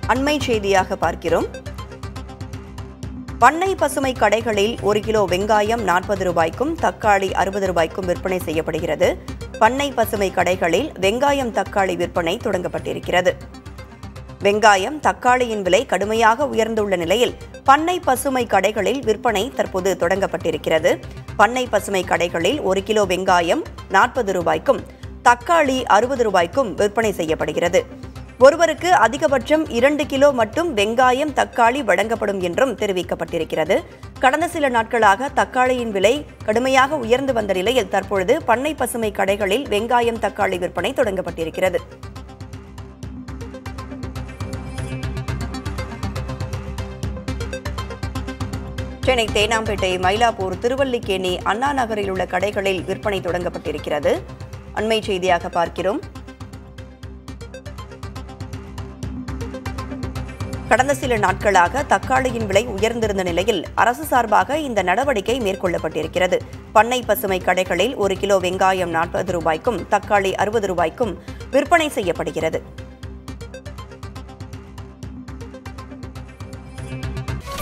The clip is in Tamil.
அண்மை செய்தியாக பார்க்கிறோம் பண்ணை பசுமை கடைகளில் ஒரு கிலோ வெங்காயம் நாற்பது ரூபாய்க்கும் தக்காளி அறுபது ரூபாய்க்கும் விற்பனை செய்யப்படுகிறது பண்ணை பசுமை கடைகளில் வெங்காயம் தக்காளி விற்பனை தொடங்கப்பட்டிருக்கிறது வெங்காயம் தக்காளியின் விலை கடுமையாக உயர்ந்துள்ள நிலையில் பண்ணை பசுமை கடைகளில் விற்பனை தற்போது தொடங்கப்பட்டிருக்கிறது பண்ணை பசுமை கடைகளில் ஒரு கிலோ வெங்காயம் நாற்பது ரூபாய்க்கும் தக்காளி அறுபது ரூபாய்க்கும் விற்பனை செய்யப்படுகிறது ஒருவருக்கு அதிகபட்சம் இரண்டு கிலோ மட்டும் வெங்காயம் தக்காளி வழங்கப்படும் என்றும் தெரிவிக்கப்பட்டிருக்கிறது கடந்த சில நாட்களாக தக்காளியின் விலை கடுமையாக உயர்ந்து வந்த நிலையில் தற்பொழுது பண்ணை பசுமை கடைகளில் வெங்காயம் தக்காளி விற்பனை தொடங்கப்பட்டிருக்கிறது சென்னை தேனாம்பேட்டை மயிலாப்பூர் திருவல்லிக்கேணி அண்ணா நகரில் உள்ள கடைகளில் விற்பனை தொடங்கப்பட்டிருக்கிறது அண்மை செய்தியாக பார்க்கிறோம் கடந்த சில நாட்களாக தக்காளியின் விலை உயர்ந்திருந்த நிலையில் அரசு சார்பாக இந்த நடவடிக்கை மேற்கொள்ளப்பட்டிருக்கிறது பண்ணை பசுமை கடைகளில் ஒரு கிலோ வெங்காயம் நாற்பது ரூபாய்க்கும் தக்காளி அறுபது ரூபாய்க்கும் விற்பனை செய்யப்படுகிறது